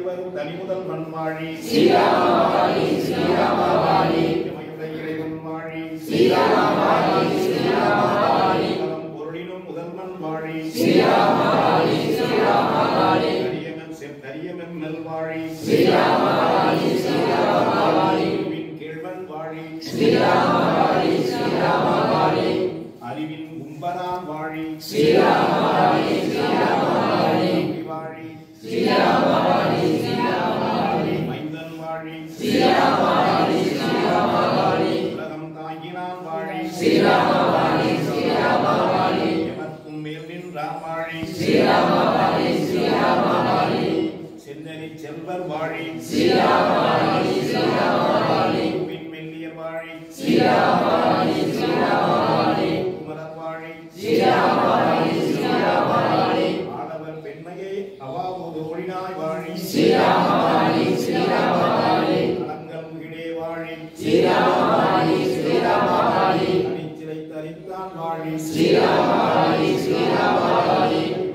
வரும் தனிமுதல் மண்வாழி இமையுடைய இறைவன் வாழி பலம் பொருளினும் முதல் மண்வாழி கரியமென் செம் கரியமென் மெல்வாழி மின் கேழ்வன் வாழி அறிவின் கும்பரான் வாழி வாழி மைந்தன் வாழி உலகம் தாங்கினான் வாழி எமக்கும் மேல் நின்றான் வாழி செந்தனி செல்வர் வாழி பின் மெல்லிய வாழி குமரர் வாழி ஆடவர் பெண்மையை அவாவோடு ஓடினாய் வாழி அலங்கல் முகிடே வாழி அணிச்சிலை தரித்தான் வாழி